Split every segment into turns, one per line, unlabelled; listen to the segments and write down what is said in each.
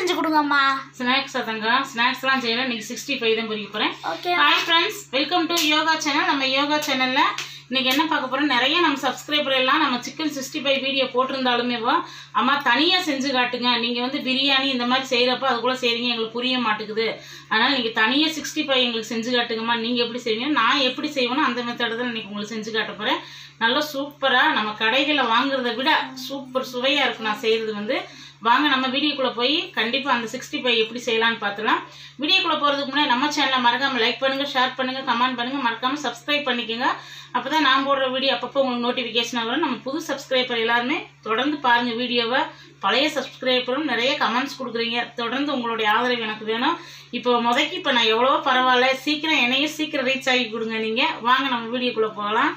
செஞ்சு கொடுங்கம்மா
ஸ்நாக்ஸ் அதங்க ஸ்நாக்ஸ்லாம் செய்யலாம் இன்னைக்கு சிக்ஸ்டி ஃபைவ் தான் பொறிக்க போகிறேன்
okay
hi friends welcome to yoga channel நம்ம யோகா சேனலில் இன்னைக்கு என்ன பார்க்க போகிறோம் நிறைய நம்ம சப்ஸ்கிரைபர் எல்லாம் நம்ம சிக்கன் சிக்ஸ்டி ஃபைவ் வீடியோ போட்டிருந்தாலுமே அம்மா தனியாக செஞ்சு காட்டுங்க நீங்கள் வந்து பிரியாணி இந்த மாதிரி செய்கிறப்ப அது கூட செய்கிறீங்க எங்களுக்கு புரிய மாட்டேங்குது அதனால் நீங்கள் தனியாக சிக்ஸ்டி ஃபைவ் எங்களுக்கு செஞ்சு காட்டுங்கம்மா நீங்கள் எப்படி செய்வீங்க நான் எப்படி செய்வேனோ அந்த மெத்தட் தான் இன்னைக்கு உங்களுக்கு செஞ்சு காட்ட போகிறேன் நல்லா சூப்பராக நம்ம கடைகளில் வாங்குறதை விட சூப்பர் சுவையாக இருக்கும் நான் செய்கிறது வந்து வாங்க நம்ம வீடியோக்குள்ளே போய் கண்டிப்பாக அந்த சிக்ஸ்டி ஃபைவ் எப்படி செய்யலாம்னு பார்த்துலாம் வீடியோக்குள்ளே போகிறதுக்கு முன்னாடி நம்ம சேனலை மறக்காமல் லைக் பண்ணுங்கள் ஷேர் பண்ணுங்கள் கமெண்ட் பண்ணுங்கள் மறக்காமல் சப்ஸ்கிரைப் பண்ணிக்கோங்க அப்போ தான் நான் போடுற வீடியோ அப்பப்போ உங்களுக்கு நோட்டிஃபிகேஷன் வரும் நம்ம புது சப்ஸ்கிரைபர் எல்லாருமே தொடர்ந்து பாருங்கள் வீடியோவை பழைய சப்ஸ்கிரைபரும் நிறைய கமெண்ட்ஸ் கொடுக்குறீங்க தொடர்ந்து உங்களுடைய ஆதரவு எனக்கு வேணும் இப்போ முதக்கி இப்போ நான் எவ்வளோ பரவாயில்ல சீக்கிரம் என்னையும் சீக்கிரம் ரீச் ஆகி கொடுங்க நீங்கள் வாங்க நம்ம வீடியோக்குள்ளே போகலாம்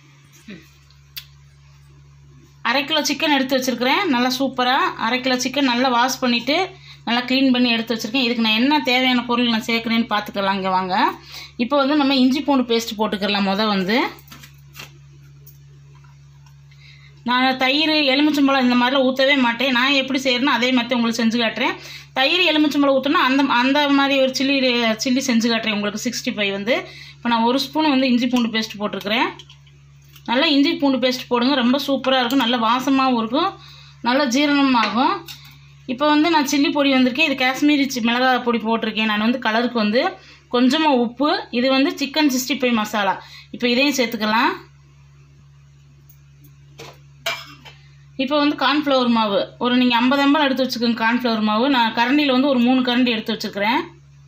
அரை கிலோ சிக்கன் எடுத்து வச்சுருக்கிறேன் நல்லா சூப்பராக அரை கிலோ சிக்கன் நல்லா வாஷ் பண்ணிவிட்டு நல்லா க்ளீன் பண்ணி எடுத்து வச்சுருக்கேன் இதுக்கு நான் என்ன தேவையான பொருள் நான் சேர்க்குறேன்னு பார்த்துக்கலாம் இங்கே வாங்க இப்போ வந்து நம்ம இஞ்சி பூண்டு பேஸ்ட் போட்டுக்கலாம் முத வந்து நான் தயிர் எலுமிச்சம்பழம் இந்த மாதிரிலாம் ஊற்றவே மாட்டேன் நான் எப்படி செய்கிறேனோ அதே மாதிரி உங்களுக்கு செஞ்சு காட்டுறேன் தயிர் எலுமிச்சம்பழம் ஊற்றினா அந்த அந்த மாதிரி ஒரு சில்லி சில்லி செஞ்சு காட்டுறேன் உங்களுக்கு சிக்ஸ்டி ஃபைவ் வந்து இப்போ நான் ஒரு ஸ்பூன் வந்து இஞ்சி பூண்டு பேஸ்ட் போட்டிருக்கிறேன் நல்லா இஞ்சி பூண்டு பேஸ்ட் போடுங்க ரொம்ப சூப்பராக இருக்கும் நல்ல வாசமாகவும் இருக்கும் நல்ல ஜீரணமாகும் இப்போ வந்து நான் சில்லி பொடி வந்திருக்கேன் இது காஷ்மீரி சி மிளகாய் பொடி போட்டிருக்கேன் நான் வந்து கலருக்கு வந்து கொஞ்சமாக உப்பு இது வந்து சிக்கன் சிக்ஸ்டி ஃபைவ் மசாலா இப்போ இதையும் சேர்த்துக்கலாம் இப்போ வந்து கார்ன்ஃப்ளவர் மாவு ஒரு நீங்கள் ஐம்பது எம்பல் எடுத்து வச்சுக்கோங்க கார்ன்ஃப்ளவர் மாவு நான் கரண்டியில் வந்து ஒரு மூணு கரண்டி எடுத்து வச்சுருக்கிறேன்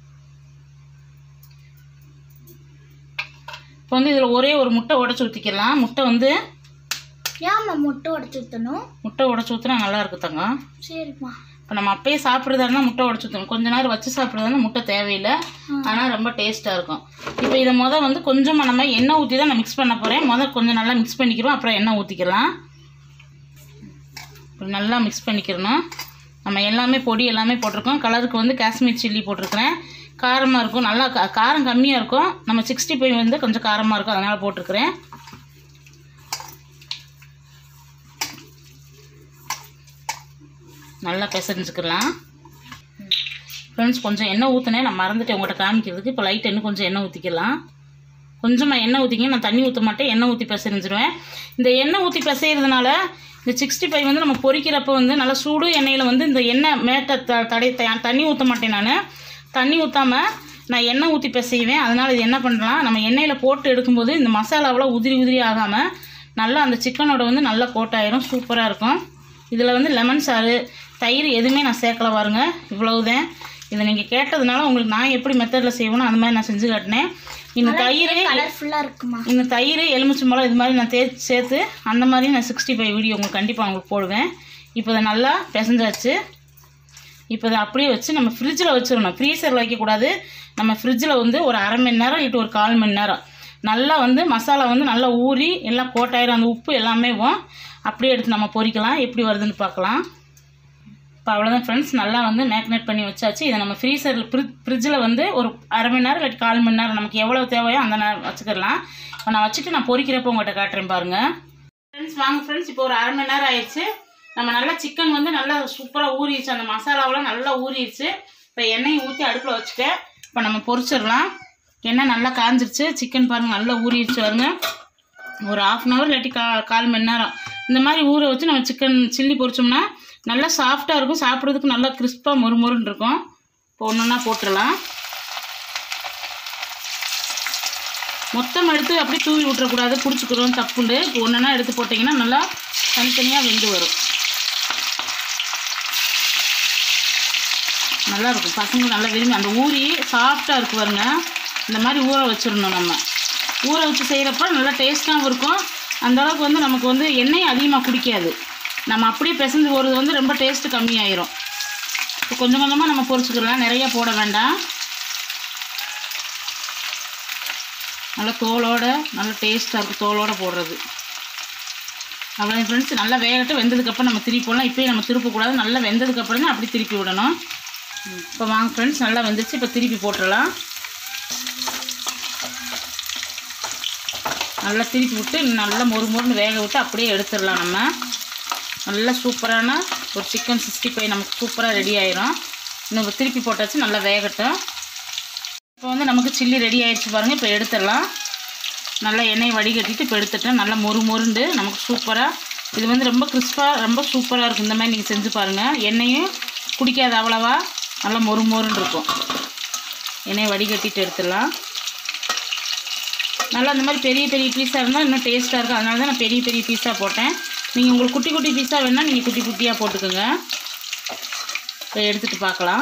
இப்போ வந்து இதில் ஒரே ஒரு முட்டை உடச்சி ஊற்றிக்கலாம் முட்டை வந்து
ஏம்மா முட்டை உடச்சு ஊற்றணும்
முட்டை உடச்சி ஊற்றினா நல்லா இருக்கு தங்கம்
சரிம்மா
இப்போ நம்ம அப்பயே சாப்பிட்றதா இருந்தால் முட்டை உடச்சி ஊற்றணும் கொஞ்ச நேரம் வச்சு சாப்பிட்றதா இருந்தால் முட்டை தேவையில்லை ஆனால் ரொம்ப டேஸ்ட்டாக இருக்கும் இப்போ இதை மொதல் வந்து கொஞ்சமாக நம்ம எண்ணெய் ஊற்றி தான் நான் மிக்ஸ் பண்ண போகிறேன் முதல் கொஞ்சம் நல்லா மிக்ஸ் பண்ணிக்கிறோம் அப்புறம் எண்ணெய் ஊற்றிக்கலாம் இப்படி நல்லா மிக்ஸ் பண்ணிக்கிறணும் நம்ம எல்லாமே பொடி எல்லாமே போட்டிருக்கோம் கலருக்கு வந்து காஷ்மீர் சில்லி போட்டிருக்கிறேன் காரமாக இருக்கும் நல்லா கா- காரம் கம்மியாக இருக்கும் நம்ம சிக்ஸ்டி ஃபைவ் வந்து கொஞ்சம் காரமாக இருக்கும் அதனால் போட்டிருக்கிறேன் நல்லா பிசைஞ்சுக்கலாம் ஃப்ரெண்ட்ஸ் கொஞ்சம் எண்ணெய் ஊற்றினேன் நான் மறந்துட்டேன் உங்கள்கிட்ட காமிக்கிறதுக்கு இப்போ லைட் இன்னும் கொஞ்சம் எண்ணெய் ஊற்றிக்கலாம் கொஞ்சமாக எண்ணெய் ஊற்றிங்க நான் தண்ணி ஊற்ற மாட்டேன் எண்ணெய் ஊற்றி பிசைஞ்சிருவேன் இந்த எண்ணெய் ஊற்றி பிசைகிறதுனால இந்த சிக்ஸ்டி ஃபைவ் வந்து நம்ம பொரிக்கிறப்ப வந்து நல்லா சூடு எண்ணெயில் வந்து இந்த எண்ணெய் மேட்டை த தடை த- தண்ணி ஊற்ற மாட்டேன் நான் தண்ணி ஊற்றாமல் நான் எண்ணெய் ஊற்றி பிசைவேன் அதனால் இது என்ன பண்ணலாம் நம்ம எண்ணெயில் போட்டு எடுக்கும்போது இந்த மசாலாவெல்லாம் உதிரி உதிரி ஆகாமல் நல்லா அந்த சிக்கனோட வந்து நல்லா கோட்டாயிரும் சூப்பராக இருக்கும் இதில் வந்து லெமன் சாறு தயிர் எதுவுமே நான் சேர்க்கல பாருங்க இவ்வளவுதான் இதை நீங்கள் கேட்டதுனால உங்களுக்கு நான் எப்படி மெத்தடில் செய்வேனோ அந்த மாதிரி நான் செஞ்சு காட்டினேன் இந்த தயிர்
கலர்ஃபுல்லாக இருக்குமா
இந்த தயிர் எலுமிச்சம்பழம் இது மாதிரி நான் தே சேர்த்து அந்த மாதிரி நான் சிக்ஸ்டி ஃபைவ் வீடியோ உங்களுக்கு கண்டிப்பாக உங்களுக்கு போடுவேன் இப்போ இதை நல்லா பிசைஞ்சாச்சு இப்போ இதை அப்படியே வச்சு நம்ம ஃப்ரிட்ஜில் வச்சிடணும் ஃப்ரீசரில் வைக்கக்கூடாது நம்ம ஃப்ரிட்ஜில் வந்து ஒரு அரை மணி நேரம் இல்லாட்டி ஒரு கால் மணி நேரம் நல்லா வந்து மசாலா வந்து நல்லா ஊறி எல்லாம் கோட்டாயிரம் அந்த உப்பு எல்லாமே வரும் அப்படியே எடுத்து நம்ம பொரிக்கலாம் எப்படி வருதுன்னு பார்க்கலாம் இப்போ அவ்வளோதான் ஃப்ரெண்ட்ஸ் நல்லா வந்து மேக்னேட் பண்ணி வச்சாச்சு இதை நம்ம ஃப்ரீசரில் ஃப்ரி ஃப்ரிட்ஜில் வந்து ஒரு அரை மணி நேரம் இல்லாட்டி கால் மணி நேரம் நமக்கு எவ்வளோ தேவையோ அந்த நேரம் வச்சுக்கிடலாம் இப்போ நான் வச்சுட்டு நான் பொரிக்கிறப்போ உங்கள்கிட்ட காட்டுறேன் பாருங்கள் ஃப்ரெண்ட்ஸ் வாங்க ஃப்ரெண்ட்ஸ் இப்போ ஒரு அரை மணி நேரம் ஆயிடுச்சு நம்ம நல்லா சிக்கன் வந்து நல்லா சூப்பராக ஊறிடுச்சு அந்த மசாலாவெல்லாம் நல்லா ஊறிடுச்சு இப்போ எண்ணெயை ஊற்றி அடுப்பில் வச்சுட்டேன் இப்போ நம்ம பொரிச்சிடலாம் எண்ணெய் நல்லா காஞ்சிருச்சு சிக்கன் பாருங்கள் நல்லா ஊறிடுச்சு பாருங்க ஒரு ஆஃப் அன் ஹவர் இல்லாட்டி கா கால் மணி நேரம் இந்த மாதிரி ஊற வச்சு நம்ம சிக்கன் சில்லி பொரிச்சோம்னா நல்லா சாஃப்டாக இருக்கும் சாப்பிட்றதுக்கு நல்லா கிறிஸ்பாக மொறுமொறுன்னு இருக்கும் இப்போ ஒன்று ஒன்றா போட்டுடலாம் மொத்தம் எடுத்து அப்படியே தூவி விட்டுறக்கூடாது பிடிச்சிக்கிறோம் தப்புண்டு இப்போ ஒன்றா எடுத்து போட்டிங்கன்னா நல்லா தனித்தனியாக வெந்து வரும் நல்லா இருக்கும் பசங்க நல்லா விரும்பி அந்த ஊறி சாஃப்டாக இருக்கு பாருங்க இந்த மாதிரி ஊற வச்சிடணும் நம்ம ஊற வச்சு செய்கிறப்ப நல்லா டேஸ்ட்டாகவும் இருக்கும் அந்த அளவுக்கு வந்து நமக்கு வந்து எண்ணெய் அதிகமாக குடிக்காது நம்ம அப்படியே பிசைஞ்சு போகிறது வந்து ரொம்ப டேஸ்ட்டு கம்மியாயிரும் இப்போ கொஞ்சம் கொஞ்சமாக நம்ம பொரிச்சுக்கலாம் நிறைய போட வேண்டாம் நல்லா தோலோட நல்ல டேஸ்ட்டாக இருக்கும் தோலோட போடுறது அவ்வளோ ஃப்ரெண்ட்ஸ் நல்லா வேகட்டும் வெந்ததுக்கப்புறம் நம்ம திருப்பி போடலாம் இப்போயே நம்ம திருப்பக்கூடாது நல்லா வெந்ததுக்கப்புறம் தான் அப்படி திருப்பி விடணும் இப்போ வாங்க ஃப்ரெண்ட்ஸ் நல்லா வெந்துருச்சு இப்போ திருப்பி போட்டுடலாம் நல்லா திருப்பி விட்டு நல்லா மொறு மொறுன்னு வேக விட்டு அப்படியே எடுத்துடலாம் நம்ம நல்லா சூப்பரான ஒரு சிக்கன் சிக்ஸ்டி ஃபைவ் நமக்கு சூப்பராக ரெடி ஆயிரும் இன்னும் திருப்பி போட்டாச்சு நல்லா வேகட்டும் இப்போ வந்து நமக்கு சில்லி ரெடி ஆயிடுச்சு பாருங்கள் இப்போ எடுத்துடலாம் நல்லா எண்ணெய் வடிகட்டிட்டு இப்போ எடுத்துட்டேன் நல்லா மொறு மொருண்டு நமக்கு சூப்பராக இது வந்து ரொம்ப கிறிஸ்பாக ரொம்ப சூப்பராக இருக்கும் இந்த மாதிரி நீங்கள் செஞ்சு பாருங்கள் எண்ணெயும் குடிக்காது அவ்வளவா நல்லா மொறு மொறுன்னு இருக்கும் எண்ணெயை வடிகட்டிட்டு எடுத்துடலாம் நல்லா இந்த மாதிரி பெரிய பெரிய பீஸாக இருந்தால் இன்னும் டேஸ்ட்டாக இருக்கும் அதனால தான் நான் பெரிய பெரிய பீஸாக போட்டேன் நீங்கள் உங்களுக்கு குட்டி குட்டி பீஸாக வேணால் நீங்கள் குட்டி குட்டியாக போட்டுக்கோங்க இப்போ எடுத்துகிட்டு பார்க்கலாம்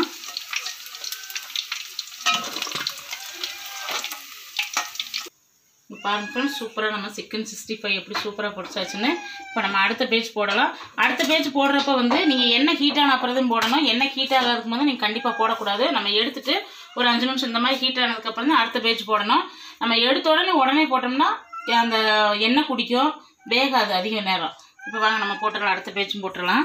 இப்போ பாருங்க ஃப்ரெண்ட்ஸ் சூப்பராக நம்ம சிக்கன் சிக்ஸ்டி ஃபைவ் எப்படி சூப்பராக பொடிச்சாச்சுன்னு இப்போ நம்ம அடுத்த பேஜ் போடலாம் அடுத்த பேஜ் போடுறப்ப வந்து நீங்கள் எண்ணெய் ஹீட்டான அப்புறம் போடணும் எண்ணெய் ஹீட் ஆகாதுக்கும் போது நீங்கள் கண்டிப்பாக போடக்கூடாது நம்ம எடுத்துட்டு ஒரு அஞ்சு நிமிஷம் இந்த மாதிரி ஹீட் ஆனதுக்கப்புறம் தான் அடுத்த பேஜ் போடணும் நம்ம எடுத்த உடனே உடனே போட்டோம்னா அந்த எண்ணெய் குடிக்கும் வேகாது அதிக நேரம் இப்போ வாங்க நம்ம போட்டுடலாம் அடுத்த பேஜும் போட்டுடலாம்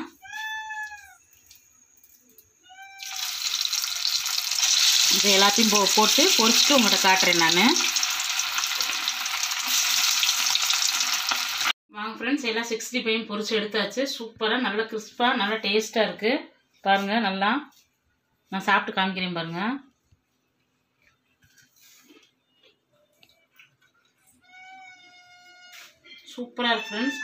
இது எல்லாத்தையும் போ போட்டு பொரிச்சிட்டு உங்கள்கிட்ட காட்டுறேன் நான் வாங்க ஃப்ரெண்ட்ஸ் எல்லாம் சிக்ஸ்டி ஃபைவ் பொரிச்சு எடுத்தாச்சு சூப்பராக நல்லா கிறிஸ்பாக நல்லா டேஸ்ட்டாக இருக்குது பாருங்கள் நல்லா நான் சாப்பிட்டு காமிக்கிறேன் பாருங்கள் சூப்பராக இருக்கு ஃப்ரெண்ட்ஸ்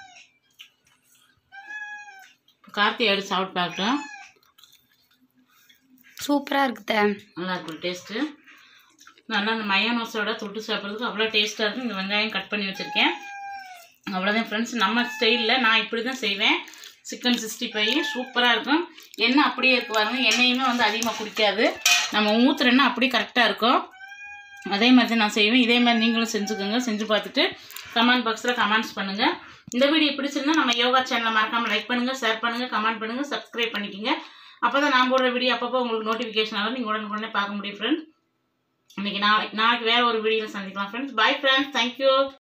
கார்த்தி எடுத்து சாப்பிட்டு பார்க்கட்டும்
சூப்பராக இருக்குதே
நல்லா இருக்கும் டேஸ்ட்டு நல்லா அந்த மயோனோஸோட தொட்டு சாப்பிட்றதுக்கு அவ்வளோ டேஸ்ட்டாக இருக்கும் இந்த வெங்காயம் கட் பண்ணி வச்சுருக்கேன் அவ்வளோதான் ஃப்ரெண்ட்ஸ் நம்ம ஸ்டைலில் நான் இப்படி தான் செய்வேன் சிக்கன் சிக்ஸ்டி ஃபைவ் சூப்பராக இருக்கும் எண்ணெய் அப்படியே இருக்கு பாருங்க எண்ணெயுமே வந்து அதிகமாக குடிக்காது நம்ம ஊற்றுற எண்ணெய் அப்படியே கரெக்டாக இருக்கும் அதே மாதிரி தான் நான் செய்வேன் இதே மாதிரி நீங்களும் செஞ்சுக்கோங்க செஞ்சு பார்த்துட்டு கமெண்ட் பாக்ஸில் கமெண்ட்ஸ் பண்ணுங்கள் இந்த வீடியோ பிடிச்சிருந்தா நம்ம யோகா சேனலை மறக்காமல் லைக் பண்ணுங்கள் ஷேர் பண்ணுங்கள் கமெண்ட் பண்ணுங்கள் சப்ஸ்கிரைப் பண்ணிக்கோங்க அப்போ தான் நான் போடுற வீடியோ அப்பப்போ உங்களுக்கு நோட்டிஃபிகேஷன் ஆகும் நீங்கள் உடனுக்குடனே பார்க்க முடியும் ஃப்ரெண்ட்ஸ் இன்னைக்கு நாளைக்கு நாளைக்கு வேறு ஒரு வீடியோவில் சந்திக்கலாம் ஃப்ரெண்ட்ஸ் பை ஃப்ரெண்ட்ஸ் தேங்க்யூ